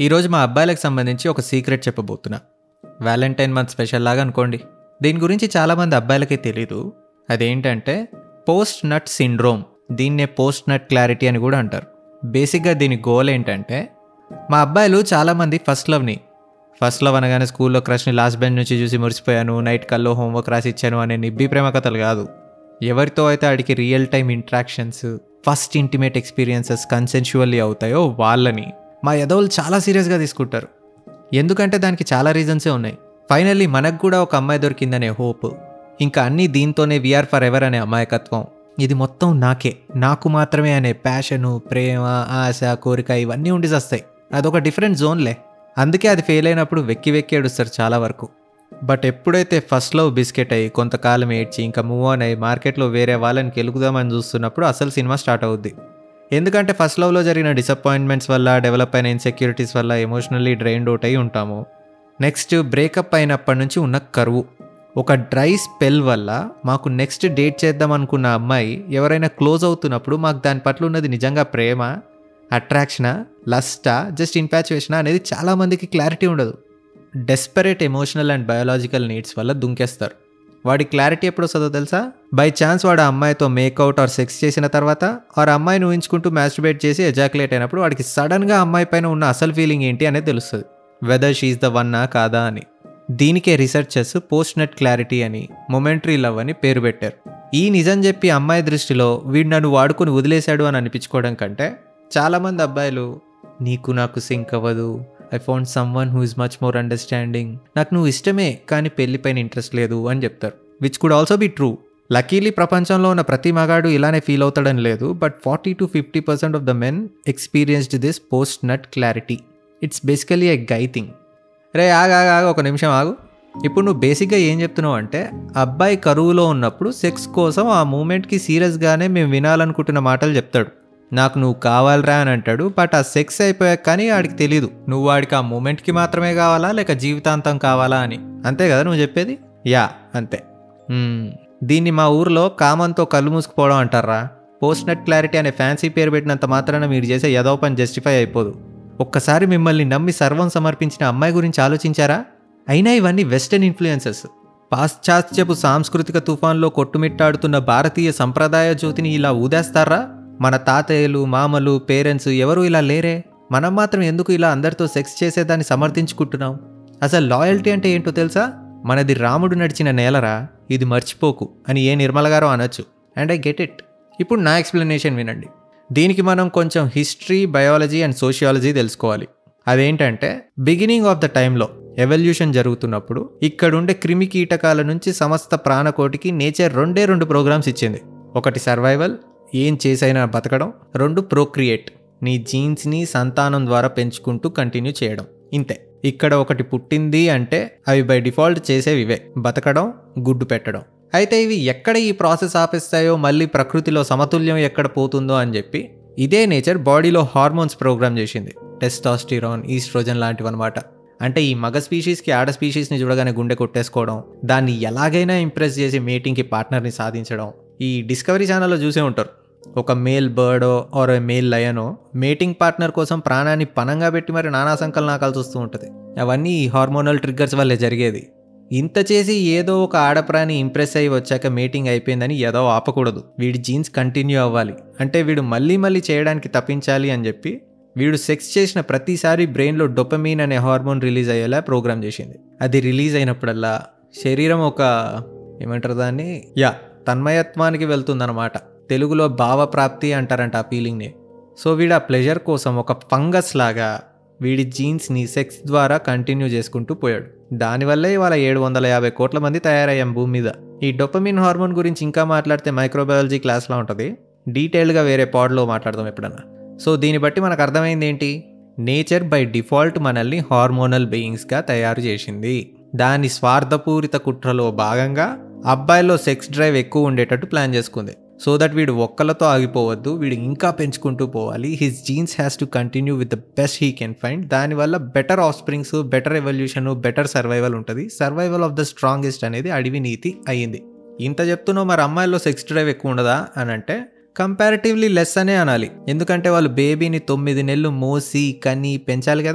ఈరోజు మా అబ్బాయిలకు సంబంధించి ఒక సీక్రెట్ చెప్పబోతున్నా వ్యాలంటైన్ మంత్ స్పెషల్ లాగా అనుకోండి దీని గురించి చాలామంది అబ్బాయిలకి తెలీదు అదేంటంటే పోస్ట్ నట్ సిండ్రోమ్ దీన్నే పోస్ట్ నట్ క్లారిటీ అని కూడా అంటారు బేసిక్గా దీని గోల్ ఏంటంటే మా అబ్బాయిలు చాలామంది ఫస్ట్ లవ్ని ఫస్ట్ లవ్ అనగానే స్కూల్లో క్రష్ని లాస్ట్ బెంచ్ నుంచి చూసి మురిసిపోయాను నైట్ కల్లో హోంవర్క్ రాసి ఇచ్చాను అనే నిబ్బి ప్రేమ కథలు కాదు ఎవరితో అయితే ఆడికి real time interactions first intimate experiences consensually అవుతాయో వాళ్ళని మా ఎదవులు చాలా సీరియస్గా తీసుకుంటారు ఎందుకంటే దానికి చాలా రీజన్సే ఉన్నాయి ఫైనల్లీ మనకు కూడా ఒక అమ్మాయి దొరికిందనే హోప్ ఇంకా అన్నీ దీంతోనే విఆర్ ఫర్ ఎవర్ అనే అమాయకత్వం ఇది మొత్తం నాకే నాకు మాత్రమే అనే ప్యాషను ప్రేమ ఆశ కోరిక ఇవన్నీ ఉండి వస్తాయి అదొక డిఫరెంట్ జోన్లే అందుకే అది ఫెయిల్ అయినప్పుడు వెక్కి వెక్కి ఏడుస్తారు చాలా వరకు బట్ ఎప్పుడైతే ఫస్ట్ లవ్ బిస్కెట్ అయ్యి కొంతకాలం ఏడ్చి ఇంకా మూవ్ ఆన్ అయ్యి మార్కెట్లో వేరే వాళ్ళని గెలుకుదామని చూస్తున్నప్పుడు అసలు సినిమా స్టార్ట్ అవుద్ది ఎందుకంటే ఫస్ట్ లవ్లో జరిగిన డిసప్పాయింట్మెంట్స్ వల్ల డెవలప్ అయిన ఇన్సెక్యూరిటీస్ వల్ల ఎమోషనల్లీ డ్రైన్డ్ అవుట్ అయి ఉంటాము నెక్స్ట్ బ్రేకప్ అయినప్పటి నుంచి ఉన్న కరువు ఒక డ్రై స్పెల్ వల్ల మాకు నెక్స్ట్ డేట్ చేద్దాం అనుకున్న అమ్మాయి ఎవరైనా క్లోజ్ అవుతున్నప్పుడు మాకు దాని పట్ల ఉన్నది నిజంగా ప్రేమ అట్రాక్షనా లస్టా జస్ట్ ఇన్పాచువేషనా అనేది చాలామందికి క్లారిటీ ఉండదు desperate emotional and biological needs వల్ల దుంకేస్తారు వాడి క్లారిటీ ఎప్పుడు వస్తుందో తెలుసా బై ఛాన్స్ వాడు ఆ అమ్మాయితో మేకౌట్ ఆర్ సెక్స్ చేసిన తర్వాత ఆర్ అమ్మాయిని ఊహించుకుంటూ మ్యాస్టిబేట్ చేసి ఎజాకులేట్ అయినప్పుడు వాడికి సడన్గా అమ్మాయి పైన ఉన్న అసలు ఫీలింగ్ ఏంటి అనేది తెలుస్తుంది వెదర్ షీఈ్ ద వన్నా కాదా అని దీనికే రీసెర్చర్స్ పోస్ట్ నెట్ క్లారిటీ అని మొమెంటరీ లవ్ అని పేరు పెట్టారు ఈ నిజం చెప్పి అమ్మాయి దృష్టిలో వీడు నన్ను వాడుకుని వదిలేశాడు అని అనిపించుకోవడం కంటే చాలామంది అబ్బాయిలు నీకు నాకు సింక్ అవ్వదు I found someone who is much more understanding నాకు నువ్వు ఇష్టమే కానీ పెళ్లిపైన ఇంట్రెస్ట్ లేదు అని చెప్తారు which could also be true luckily ప్రపంచంలో ఉన్న ప్రతి మగాడు ఇలానే ఫీల్ అవుతాడని లేదు but forty to fifty percent of the men experienced this post nut clarity it's basically a guy thing రే ఆగా ఆగా ఒక నిమిషం ఆగు ఇప్పుడు నువ్వు బేసిక్గా ఏం చెప్తున్నావు అంటే అబ్బాయి కరువులో ఉన్నప్పుడు సెక్స్ కోసం ఆ మూమెంట్కి సీరియస్గానే మేము వినాలనుకుంటున్న మాటలు చెప్తాడు నాకు నువ్వు కావాలరా అని అంటాడు బట్ ఆ సెక్స్ అయిపోయాక కానీ వాడికి తెలియదు నువ్వు వాడికి ఆ మూమెంట్కి మాత్రమే కావాలా లేక జీవితాంతం కావాలా అని అంతే కదా నువ్వు చెప్పేది యా అంతే మ్మ్. దీన్ని మా ఊర్లో కామంతో కళ్ళు మూసుకుపోవడం అంటారా పోస్ట్ నెట్ క్లారిటీ అనే ఫ్యాన్సీ పేరు పెట్టినంత మాత్రాన మీరు చేసే ఏదో పని జస్టిఫై అయిపోదు ఒక్కసారి మిమ్మల్ని నమ్మి సర్వం సమర్పించిన అమ్మాయి గురించి ఆలోచించారా అయినా ఇవన్నీ వెస్టర్న్ ఇన్ఫ్లుయెన్సెస్ పాశ్చాత్యపు సాంస్కృతిక తుఫాన్లో కొట్టుమిట్టాడుతున్న భారతీయ సంప్రదాయ జ్యోతిని ఇలా ఊదేస్తారా మన తాతయ్యలు మామలు పేరెంట్స్ ఎవరు ఇలా లేరే మనం మాత్రం ఎందుకు ఇలా అందరితో సెక్స్ చేసేదాన్ని సమర్థించుకుంటున్నాం అసలు లాయల్టీ అంటే ఏంటో తెలుసా మనది రాముడు నడిచిన నేలరా ఇది మర్చిపోకు అని ఏ నిర్మల గారో అనొచ్చు అండ్ ఐ గెట్ ఇట్ ఇప్పుడు నా ఎక్స్ప్లెనేషన్ వినండి దీనికి మనం కొంచెం హిస్టరీ బయాలజీ అండ్ సోషియాలజీ తెలుసుకోవాలి అదేంటంటే బిగినింగ్ ఆఫ్ ద టైంలో ఎవల్యూషన్ జరుగుతున్నప్పుడు ఇక్కడుండే క్రిమి కీటకాల నుంచి సమస్త ప్రాణకోటికి నేచర్ రెండే రెండు ప్రోగ్రామ్స్ ఇచ్చింది ఒకటి సర్వైవల్ ఏం చేసైనా బతకడం రెండు ప్రోక్రియేట్ నీ జీన్స్ని సంతానం ద్వారా పెంచుకుంటూ కంటిన్యూ చేయడం ఇంతే ఇక్కడ ఒకటి పుట్టింది అంటే అవి బై డిఫాల్ట్ చేసేవి ఇవే బతకడం గుడ్డు పెట్టడం అయితే ఇవి ఎక్కడ ఈ ప్రాసెస్ ఆపేస్తాయో మళ్ళీ ప్రకృతిలో సమతుల్యం ఎక్కడ పోతుందో అని చెప్పి ఇదే నేచర్ బాడీలో హార్మోన్స్ ప్రోగ్రామ్ చేసింది టెస్టాస్టిరాన్ ఈస్ట్రోజన్ లాంటివి అనమాట అంటే ఈ మగ స్పీషీస్కి ఆడ స్పీషీస్ని చూడగానే గుండె కొట్టేసుకోవడం దాన్ని ఎలాగైనా ఇంప్రెస్ చేసి మేటింగ్కి పార్ట్నర్ని సాధించడం ఈ డిస్కవరీ ఛానల్లో చూసే ఉంటారు ఒక మేల్ బర్డో ఆర్ మేల్ లయనో మేటింగ్ పార్ట్నర్ కోసం ప్రాణాన్ని పనంగా పెట్టి మరి నానా సంకలనాకాల్సి వస్తూ ఉంటుంది అవన్నీ ఈ హార్మోనల్ ట్రిగ్గర్స్ వల్లే జరిగేది ఇంత చేసి ఏదో ఒక ఆడప్రాణి ఇంప్రెస్ అయ్యి వచ్చాక మీటింగ్ అయిపోయిందని ఏదో ఆపకూడదు వీడి జీన్స్ కంటిన్యూ అవ్వాలి అంటే వీడు మళ్ళీ మళ్ళీ చేయడానికి తప్పించాలి అని చెప్పి వీడు సెక్స్ చేసిన ప్రతిసారి బ్రెయిన్లో డొపమీన్ అనే హార్మోన్ రిలీజ్ అయ్యేలా ప్రోగ్రామ్ చేసింది అది రిలీజ్ అయినప్పుడల్లా శరీరం ఒక ఏమంటారు దాన్ని యా తన్మయత్వానికి వెళ్తుందన్నమాట తెలుగులో భావప్రాప్తి అంటారంట ఆ ఫీలింగ్ని సో వీడు ఆ ప్లెజర్ కోసం ఒక ఫంగస్ లాగా వీడి జీన్స్ని సెక్స్ ద్వారా కంటిన్యూ చేసుకుంటూ పోయాడు దానివల్లే ఇవాళ ఏడు వందల యాభై కోట్ల మంది తయారయ్యాం భూమి మీద ఈ డొపమిన్ హార్మోన్ గురించి ఇంకా మాట్లాడితే మైక్రోబయాలజీ క్లాస్లో ఉంటుంది డీటెయిల్గా వేరే పాడ్లో మాట్లాడదాం ఎప్పుడన్నా సో దీన్ని బట్టి మనకు అర్థమైంది ఏంటి నేచర్ బై డిఫాల్ట్ మనల్ని హార్మోనల్ బీయింగ్స్గా తయారు చేసింది దాని స్వార్థపూరిత కుట్రలో భాగంగా అబ్బాయిలో సెక్స్ డ్రైవ్ ఎక్కువ ఉండేటట్టు ప్లాన్ చేసుకుంది సో దట్ వీడు ఒక్కలతో ఆగిపోవద్దు వీడు ఇంకా పెంచుకుంటూ పోవాలి his genes has to continue with the best he can find దానివల్ల better offsprings better evolution better survival ఉంటుంది సర్వైవల్ ఆఫ్ ద స్ట్రాంగెస్ట్ అనేది అడవి నీతి అయ్యింది ఇంత చెప్తున్నావు మరి అమ్మాయిల్లో సెక్స్ డ్రైవ్ ఎక్కువ ఉండదా అని అంటే కంపారిటివ్లీ లెస్ అనే అనాలి ఎందుకంటే వాళ్ళు బేబీని తొమ్మిది నెలలు మోసి కని పెంచాలి కదా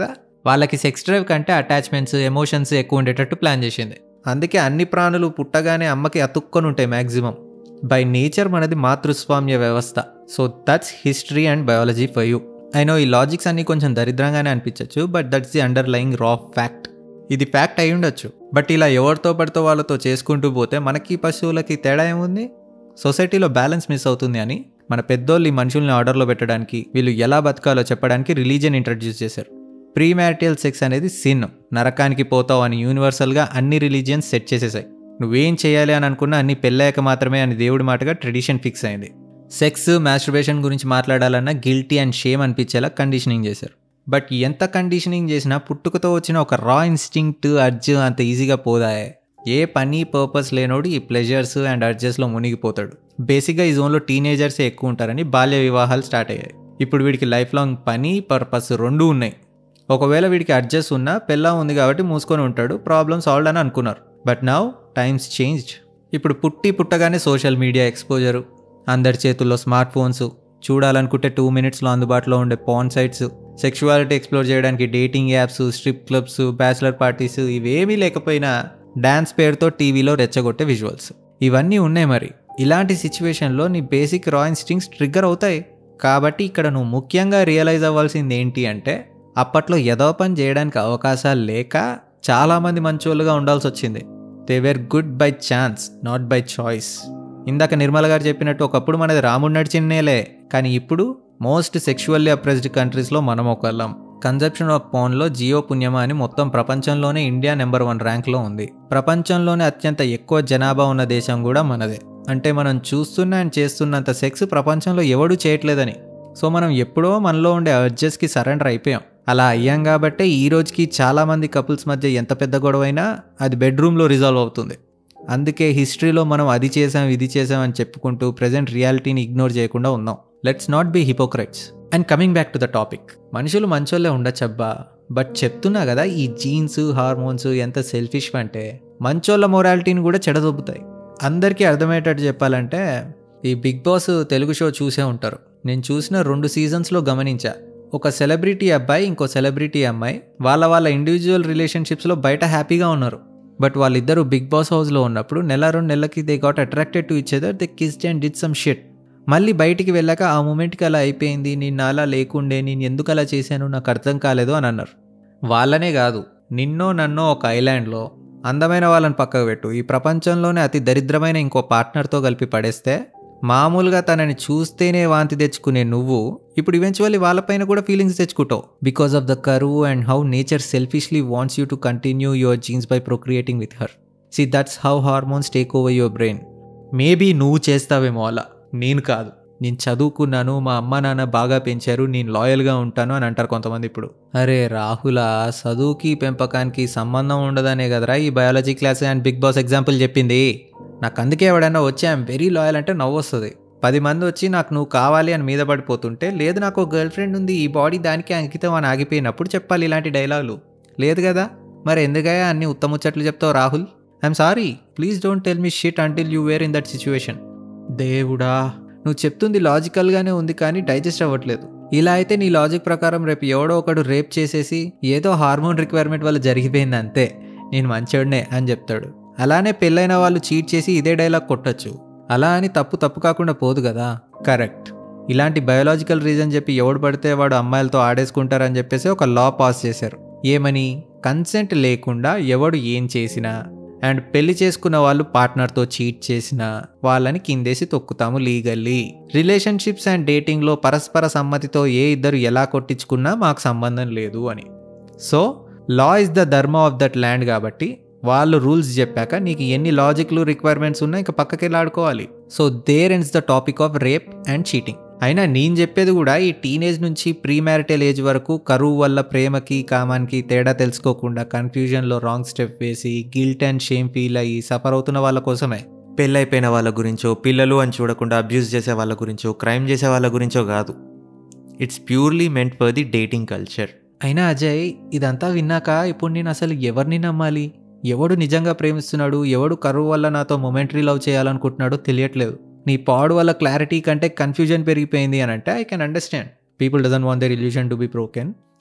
వాళ్ళకి సెక్స్ డ్రైవ్ కంటే అటాచ్మెంట్స్ ఎమోషన్స్ ఎక్కువ ఉండేటట్టు ప్లాన్ చేసింది అందుకే అన్ని ప్రాణులు పుట్టగానే అమ్మకి అతుక్కొని ఉంటాయి మ్యాక్సిమం బై నేచర్ మనది మాతృస్వామ్య వ్యవస్థ so that's history and biology for you అయినో ఈ లాజిక్స్ అన్ని కొంచెం దరిద్రంగానే అనిపించవచ్చు but that's the underlying raw fact ఇది ఫ్యాక్ట్ అయి ఉండొచ్చు బట్ ఇలా ఎవరితో పడితో వాళ్ళతో చేసుకుంటూ పోతే మనకి పశువులకి తేడా ఏముంది సొసైటీలో బ్యాలెన్స్ మిస్ అవుతుంది అని మన పెద్దోళ్ళు ఈ మనుషుల్ని ఆర్డర్లో పెట్టడానికి వీళ్ళు ఎలా బతకాలో చెప్పడానికి రిలీజియన్ ఇంట్రడ్యూస్ చేశారు ప్రీ మ్యారిటల్ సెక్స్ అనేది సిన్ నరకానికి పోతావు అని యూనివర్సల్గా అన్ని రిలీజియన్స్ సెట్ చేసేసాయి నువ్వేం చేయాలి అని అనుకున్నా అన్ని పెళ్ళాక మాత్రమే అని దేవుడి మాటగా ట్రెడిషన్ ఫిక్స్ అయింది సెక్స్ మాస్టర్బేషన్ గురించి మాట్లాడాలన్నా గిల్టీ అండ్ షేమ్ అనిపించేలా కండిషనింగ్ చేశారు బట్ ఎంత కండిషనింగ్ చేసినా పుట్టుకతో వచ్చిన ఒక రా ఇన్స్టింక్ట్ అర్జ్ అంత ఈజీగా పోదాయే ఏ పని పర్పస్ లేనోడు ఈ ప్లెజర్స్ అండ్ అర్జెస్లో మునిగిపోతాడు బేసిక్గా ఈ జోన్లో టీనేజర్సే ఎక్కువ ఉంటారని బాల్య వివాహాలు స్టార్ట్ అయ్యాయి ఇప్పుడు వీడికి లైఫ్ లాంగ్ పని పర్పస్ రెండూ ఉన్నాయి ఒకవేళ వీడికి అడ్జస్ట్ ఉన్నా పెళ్ళా ఉంది కాబట్టి మూసుకొని ఉంటాడు ప్రాబ్లమ్ సాల్వ్ అని అనుకున్నారు బట్ నౌ టైమ్స్ చేంజ్డ్ ఇప్పుడు పుట్టి పుట్టగానే సోషల్ మీడియా ఎక్స్పోజరు అందరి చేతుల్లో స్మార్ట్ ఫోన్స్ చూడాలనుకుంటే టూ మినిట్స్లో అందుబాటులో ఉండే పాన్ సైట్స్ సెక్షువాలిటీ ఎక్స్ప్లోర్ చేయడానికి dating apps strip clubs bachelor parties ఇవేమీ లేకపోయినా డాన్స్ పేరుతో టీవీలో రెచ్చగొట్టే విజువల్స్ ఇవన్నీ ఉన్నాయి మరి ఇలాంటి సిచ్యువేషన్లో నీ బేసిక్ రా ఇన్స్టింగ్స్ ట్రిగ్గర్ అవుతాయి కాబట్టి ఇక్కడ నువ్వు ముఖ్యంగా రియలైజ్ అవ్వాల్సింది ఏంటి అంటే అప్పట్లో ఏదో పని చేయడానికి అవకాశాలు లేక చాలామంది మంచోళ్ళుగా ఉండాల్సి వచ్చింది they were good by chance not by choice ఇందాక నిర్మల గారు చెప్పినట్టు ఒకప్పుడు మనది రాముడు నడిచిన్నేలే కానీ ఇప్పుడు మోస్ట్ సెక్షువల్లీ అప్రెస్డ్ కంట్రీస్లో మనం ఒకళ్ళం కన్జప్షన్ ఆఫ్ పోన్లో జియో పుణ్యమా అని మొత్తం ప్రపంచంలోనే ఇండియా నెంబర్ వన్ ర్యాంక్లో ఉంది ప్రపంచంలోనే అత్యంత ఎక్కువ జనాభా ఉన్న దేశం కూడా మనదే అంటే మనం చూస్తున్న అండ్ చేస్తున్నంత సెక్స్ ప్రపంచంలో ఎవడూ చేయట్లేదని సో మనం ఎప్పుడో మనలో ఉండే అర్జెస్కి సరెండర్ అయిపోయాం అలా అయ్యాం కాబట్టే ఈ రోజుకి చాలామంది కపుల్స్ మధ్య ఎంత పెద్ద గొడవైనా అది బెడ్రూమ్లో రిజాల్వ్ అవుతుంది అందుకే హిస్టరీలో మనం అది చేసాం ఇది చేసాం అని చెప్పుకుంటూ ప్రజెంట్ రియాలిటీని ఇగ్నోర్ చేయకుండా ఉన్నాం let's not be hypocrites and coming back to the topic మనుషులు మంచోళ్ళే ఉండొచ్చబ్బా బట్ చెప్తున్నా కదా ఈ జీన్స్ హార్మోన్స్ ఎంత సెల్ఫిష్ అంటే మంచోళ్ళ మొరాలిటీని కూడా చెడదొబ్బుతాయి అందరికీ అర్థమయ్యేటట్టు చెప్పాలంటే ఈ బిగ్ బాస్ తెలుగు షో చూసే ఉంటారు నేను చూసిన రెండు సీజన్స్లో గమనించా ఒక సెలబ్రిటీ అబ్బాయి ఇంకో సెలబ్రిటీ అమ్మాయి వాళ్ళ వాళ్ళ ఇండివిజువల్ రిలేషన్షిప్స్లో బయట హ్యాపీగా ఉన్నారు బట్ వాళ్ళిద్దరూ బిగ్ బాస్ హౌస్లో ఉన్నప్పుడు నెల రెండు నెలలకి they got attracted to each other they kissed and did some shit మళ్ళీ బయటికి వెళ్ళాక ఆ మూమెంట్కి అలా అయిపోయింది నేను అలా లేకుండే నేను ఎందుకు అలా చేశాను నాకు అర్థం కాలేదు అని అన్నారు వాళ్ళనే కాదు నిన్నో నన్నో ఒక ఐలాండ్లో అందమైన వాళ్ళని పక్కకు పెట్టు ఈ ప్రపంచంలోనే అతి దరిద్రమైన ఇంకో పార్ట్నర్తో కలిపి పడేస్తే మామూలుగా తనని చూస్తేనే వాంతి తెచ్చుకునే నువ్వు ఇప్పుడు ఈవెన్చువల్లీ వాళ్ళపైన కూడా ఫీలింగ్స్ తెచ్చుకుంటావు బికాస్ ఆఫ్ ద కరువు and how nature selfishly wants you to continue your genes by procreating with her see that's how hormones take over your brain maybe నువ్వు చేస్తావేమో అలా నేను కాదు నేను చదువుకున్నాను మా అమ్మ నాన్న బాగా పెంచారు నేను లాయల్గా ఉంటాను అని అంటారు కొంతమంది ఇప్పుడు అరే రాహుల చదువుకి పెంపకానికి సంబంధం ఉండదనే కదరా ఈ biology class and Bigg Boss example చెప్పింది నాకు అందుకే ఎవడైనా వచ్చి ఐఎమ్ వెరీ లాయల్ అంటే నవ్వు వస్తుంది పది మంది వచ్చి నాకు నువ్వు కావాలి అని మీద పడిపోతుంటే లేదు నాకు ఒక గర్ల్ ఫ్రెండ్ ఉంది ఈ బాడీ దానికి అంకితం అని ఆగిపోయినప్పుడు చెప్పాలి ఇలాంటి డైలాగులు లేదు కదా మరి ఎందుకయ్యా అన్ని ఉత్తముచ్చట్లు చెప్తావు Rahul I'm sorry please don't tell me shit until you were in that situation దేవుడా నువ్వు చెప్తుంది లాజికల్గానే ఉంది కానీ డైజెస్ట్ అవ్వట్లేదు ఇలా అయితే నీ లాజిక్ ప్రకారం రేపు ఎవడో ఒకడు రేప్ చేసేసి ఏదో హార్మోన్ రిక్వైర్మెంట్ వల్ల జరిగిపోయింది అంతే నేను మంచోడినే అని చెప్తాడు అలానే పెళ్ళైన వాళ్ళు చీట్ చేసి ఇదే డైలాగ్ కొట్టచ్చు అలా అని తప్పు తప్పు కాకుండా పోదు కదా కరెక్ట్ ఇలాంటి బయోలాజికల్ రీజన్ చెప్పి ఎవడు పడితే వాడు అమ్మాయిలతో ఆడేసుకుంటారని చెప్పేసి ఒక లా పాస్ చేశారు ఏమని కన్సెంట్ లేకుండా ఎవడు ఏం చేసినా అండ్ పెళ్లి చేసుకున్న వాళ్ళు పార్ట్నర్తో చీట్ చేసినా వాళ్ళని కిందేసి తొక్కుతాము లీగల్లీ రిలేషన్షిప్స్ అండ్ డేటింగ్లో పరస్పర సమ్మతితో ఏ ఇద్దరు ఎలా కొట్టించుకున్నా మాకు సంబంధం లేదు అని so law is the dharma of that land కాబట్టి వాళ్ళు రూల్స్ చెప్పాక నీకు ఎన్ని లాజిక్లు రిక్వైర్మెంట్స్ ఉన్నా ఇంకా పక్కకి ఆడుకోవాలి so there ends the topic of rape and cheating అయినా నేను చెప్పేది కూడా ఈ టీనేజ్ నుంచి ప్రీ మ్యారిటల్ ఏజ్ వరకు కరువు వల్ల ప్రేమకి కామానికి తేడా తెలుసుకోకుండా కన్ఫ్యూజన్లో రాంగ్ స్టెప్ వేసి గిల్ట్ అండ్ షేమ్ ఫీల్ అయ్యి సఫర్ అవుతున్న వాళ్ళ కోసమే పెళ్ళైపోయిన వాళ్ళ గురించో పిల్లలు అని చూడకుండా అబ్యూస్ చేసే వాళ్ళ గురించో క్రైమ్ చేసే వాళ్ళ గురించో కాదు it's purely meant for the dating culture అయినా అజయ్ ఇదంతా విన్నాక ఇప్పుడు నేను అసలు ఎవరిని నమ్మాలి ఎవడు నిజంగా ప్రేమిస్తున్నాడు ఎవడు కరువు వల్ల నాతో మొమెంటరీ లవ్ చేయాలనుకుంటున్నాడో తెలియట్లేదు నీ పాడు వల్ల క్లారిటీ కంటే కన్ఫ్యూజన్ పెరిగిపోయింది అని అంటే I can understand people doesn't want their illusion to be broken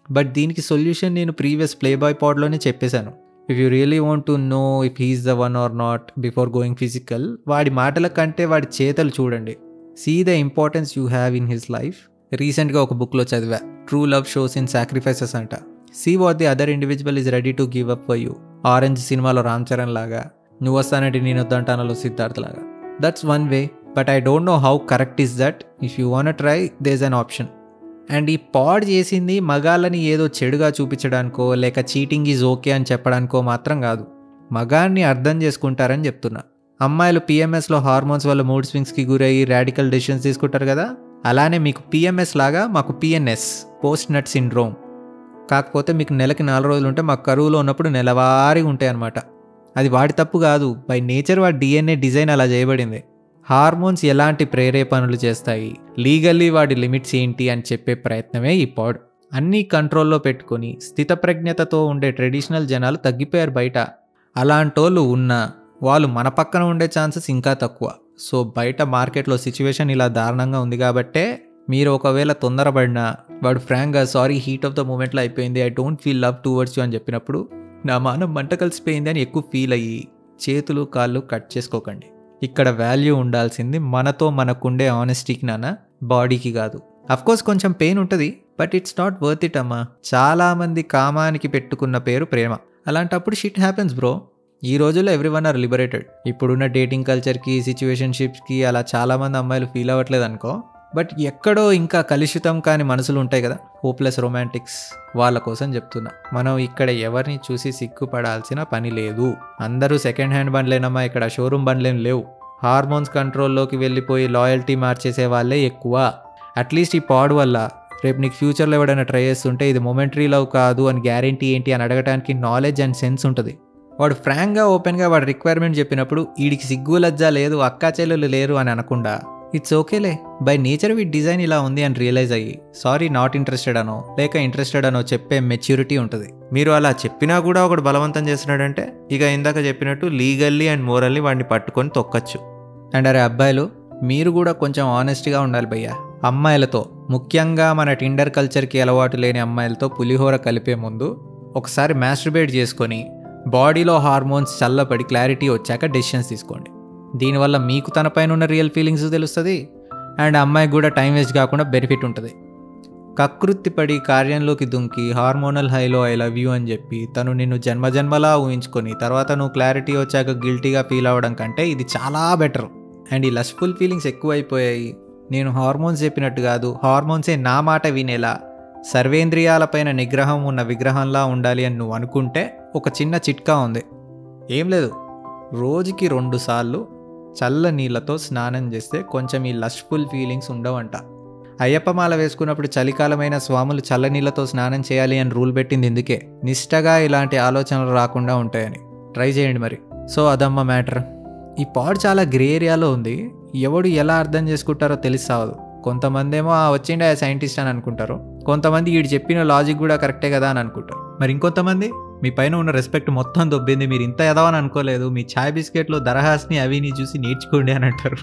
but దీనికి సొల్యూషన్ నేను ప్రీవియస్ ప్లే బాయ్ పాడ్లోనే చెప్పేశాను if you really want to know if he's the one or not before going physical వాడి మాటల కంటే వాడి చేతలు చూడండి see the importance you have in his life రీసెంట్గా ఒక బుక్లో చదివా true love shows in sacrifices అంట see what the other individual is ready to give up for you Orange సినిమాలో రామ్ చరణ్ లాగా నువ్వు వస్తానంటే నేను వద్దంటానలో సిద్ధార్థ్ లాగా that's one way but I don't know how correct is that if you want try this an option and ఈ pod చేసింది మగాళ్ళని ఏదో చెడుగా చూపించడానికో లేక చీటింగ్ ఈజ్ ఓకే అని చెప్పడానికో మాత్రం కాదు మగాన్ని అర్థం చేసుకుంటారని చెప్తున్నా అమ్మాయిలు పిఎంఎస్లో హార్మోన్స్ వల్ల మూడ్ స్వింగ్స్కి గురయ్యి రాడికల్ డెసిషన్స్ తీసుకుంటారు కదా అలానే మీకు పిఎంఎస్ లాగా మాకు పిఎన్ఎస్ పోస్ట్ నట్ సిండ్రోమ్ కాకపోతే మీకు నెలకి నాలుగు రోజులు ఉంటే మాకు కరువులో ఉన్నప్పుడు నెలవారీగా ఉంటాయి అన్నమాట అది వాడి తప్పు కాదు బై నేచర్ వాడి డిఎన్ఏ డిజైన్ అలా చేయబడింది హార్మోన్స్ ఎలాంటి ప్రేరేపణలు చేస్తాయి లీగల్లీ వాడి లిమిట్స్ ఏంటి అని చెప్పే ప్రయత్నమే ఈ పాడ్ అన్నీ కంట్రోల్లో పెట్టుకొని స్థితప్రజ్ఞతతో ఉండే ట్రెడిషనల్ జనాలు తగ్గిపోయారు బయట అలాంటోళ్ళు ఉన్నా వాళ్ళు మన పక్కన ఉండే ఛాన్సెస్ ఇంకా తక్కువ సో బయట మార్కెట్లో సిచ్యువేషన్ ఇలా దారుణంగా ఉంది కాబట్టే మీరు ఒకవేళ తొందరపడినా వాడు ఫ్రాంక్గా సారీ హీట్ ఆఫ్ ద మూమెంట్లో అయిపోయింది I don't feel love towards you అని చెప్పినప్పుడు నా మానం మంట కలిసిపోయింది అని ఎక్కువ ఫీల్ అయ్యి చేతులు కాళ్ళు కట్ చేసుకోకండి ఇక్కడ వాల్యూ ఉండాల్సింది మనతో మనకుండే ఆనెస్టీకి నాన్న బాడీకి కాదు కోర్స్ కొంచెం పెయిన్ ఉంటుంది but it's not worth it అమ్మా చాలామంది కామానికి పెట్టుకున్న పేరు ప్రేమ అలాంటప్పుడు షిట్ హ్యాపెన్స్ బ్రో ఈ రోజుల్లో ఎవ్రీ వన్ ఆర్ లిబరేటెడ్ ఇప్పుడున్న డేటింగ్ కల్చర్కి సిచ్యువేషన్షిప్స్కి అలా చాలామంది అమ్మాయిలు ఫీల్ అవ్వట్లేదు అనుకో బట్ ఎక్కడో ఇంకా కలుషితం కాని మనసులు ఉంటాయి కదా హోప్లెస్ రొమాంటిక్స్ వాళ్ళ కోసం చెప్తున్నా మనం ఇక్కడ ఎవరిని చూసి సిగ్గుపడాల్సిన పని లేదు అందరూ సెకండ్ హ్యాండ్ బండ్లేనమ్మా ఇక్కడ షోరూమ్ బండ్లేం లేవు హార్మోన్స్ కంట్రోల్లోకి వెళ్ళిపోయి లాయల్టీ మార్చేసే వాళ్ళే ఎక్కువ అట్లీస్ట్ ఈ పాడ్ వల్ల రేపు నీకు ఫ్యూచర్లో ఎవడైనా ట్రై చేస్తుంటే ఇది మొమెంటరీ లవ్ కాదు అని గ్యారంటీ ఏంటి అని అడగడానికి నాలెడ్జ్ అండ్ సెన్స్ ఉంటుంది వాడు ఫ్రాంక్గా ఓపెన్గా వాడు రిక్వైర్మెంట్ చెప్పినప్పుడు వీడికి సిగ్గు లజ్జ లేదు అక్కా చెల్లెలు లేరు అని అనకుండా ఇట్స్ ఓకేలే బై నేచర్ విత్ డిజైన్ ఇలా ఉంది అని రియలైజ్ అయ్యి సారీ నాట్ ఇంట్రెస్టెడ్ అనో లేక ఇంట్రెస్టెడ్ అనో చెప్పే మెచ్యూరిటీ ఉంటుంది మీరు అలా చెప్పినా కూడా ఒకడు బలవంతం చేస్తున్నాడంటే ఇక ఇందాక చెప్పినట్టు లీగల్లీ అండ్ మోరల్లీ వాడిని పట్టుకొని తొక్కచ్చు అండ్ అరే అబ్బాయిలు మీరు కూడా కొంచెం ఆనెస్ట్గా ఉండాలి భయ్యా అమ్మాయిలతో ముఖ్యంగా మన టిండర్ కల్చర్కి అలవాటు లేని అమ్మాయిలతో పులిహోర కలిపే ముందు ఒకసారి మ్యాస్ట్రిబేట్ చేసుకొని బాడీలో హార్మోన్స్ చల్లబడి క్లారిటీ వచ్చాక డెసిషన్స్ తీసుకోండి దీనివల్ల మీకు తన పైన ఉన్న రియల్ ఫీలింగ్స్ తెలుస్తుంది అండ్ అమ్మాయికి కూడా టైం వేస్ట్ కాకుండా బెనిఫిట్ ఉంటుంది కకృత్తిపడి కార్యంలోకి దుంకి హార్మోనల్ హైలో ఐ లవ్ యూ అని చెప్పి తను నిన్ను జన్మజన్మలా ఊహించుకొని తర్వాత నువ్వు క్లారిటీ వచ్చాక గిల్టీగా ఫీల్ అవ్వడం కంటే ఇది చాలా బెటర్ అండ్ ఈ లస్ఫుల్ ఫీలింగ్స్ ఎక్కువైపోయాయి నేను హార్మోన్స్ చెప్పినట్టు కాదు హార్మోన్సే నా మాట వినేలా సర్వేంద్రియాలపైన నిగ్రహం ఉన్న విగ్రహంలా ఉండాలి అని నువ్వు అనుకుంటే ఒక చిన్న చిట్కా ఉంది ఏం లేదు రోజుకి రెండు సార్లు చల్ల నీళ్ళతో స్నానం చేస్తే కొంచెం ఈ లష్ఫుల్ ఫీలింగ్స్ ఉండవంట అయ్యప్ప మాల వేసుకున్నప్పుడు చలికాలమైన స్వాములు చల్లనీళ్ళతో స్నానం చేయాలి అని రూల్ పెట్టింది ఇందుకే నిష్టగా ఇలాంటి ఆలోచనలు రాకుండా ఉంటాయని ట్రై చేయండి మరి సో అదమ్మ మ్యాటర్ ఈ పాడ్ చాలా గ్రే ఏరియాలో ఉంది ఎవడు ఎలా అర్థం చేసుకుంటారో తెలిసావదు కొంతమంది ఏమో "ఆ, వచ్చిండే సైంటిస్ట్ అని అనుకుంటారు కొంతమంది వీడు చెప్పిన లాజిక్ కూడా కరెక్టే కదా అని అనుకుంటారు మరి ఇంకొంతమంది మీ పైన ఉన్న రెస్పెక్ట్ మొత్తం దొబ్బింది మీరు ఇంత ఎదవని అనుకోలేదు మీ ఛాయ్ బిస్కెట్లో దరహాస్ని అవిని చూసి నేర్చుకోండి అని అంటారు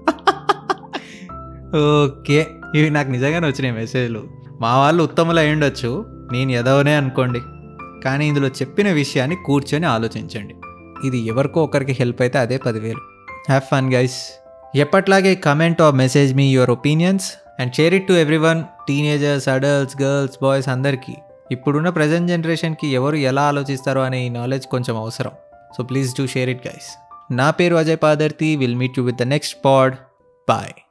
ఓకే ఇవి నాకు నిజంగానే వచ్చినాయి మెసేజ్లు మా వాళ్ళు ఉత్తములు అయి ఉండొచ్చు నేను ఎదవనే అనుకోండి కానీ ఇందులో చెప్పిన విషయాన్ని కూర్చొని ఆలోచించండి ఇది ఎవరికో ఒకరికి హెల్ప్ అయితే అదే పదివేలు హ్యావ్ ఫన్ గైస్ ఎప్పట్లాగే కమెంట్ ఆర్ మెసేజ్ మీ your opinions and share it to everyone teenagers adults girls boys అందరికీ ఇప్పుడున్న ప్రజెంట్ జనరేషన్కి ఎవరు ఎలా ఆలోచిస్తారో అనే ఈ నాలెడ్జ్ కొంచెం అవసరం so please do share it guys నా పేరు Ajay Padarthi will meet you with the next pod bye